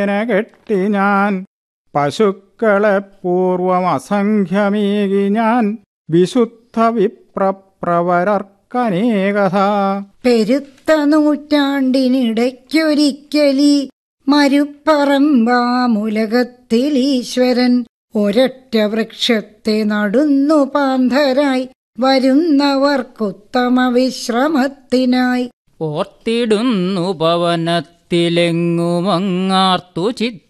ഇങ്ങനെ കെട്ടി ഞാൻ പശുക്കളെ പൂർവം അസംഖ്യമീകി ഞാൻ വിശുദ്ധ വിപ്രപ്രവരർക്കനേകഥ പെരുത്ത നൂറ്റാണ്ടിനിടയ്ക്കൊരിക്കലി മരുപ്പറമ്പാമുലകത്തിൽ ഈശ്വരൻ ഒരൊറ്റ വൃക്ഷത്തെ നടുന്നു പാന്തരായി വരുന്നവർക്കുത്തമ വിശ്രമത്തിനായി ഓർത്തിടുന്നു പവനത്തിലെങ്ങുമങ്ങാർത്തു ചിത്ത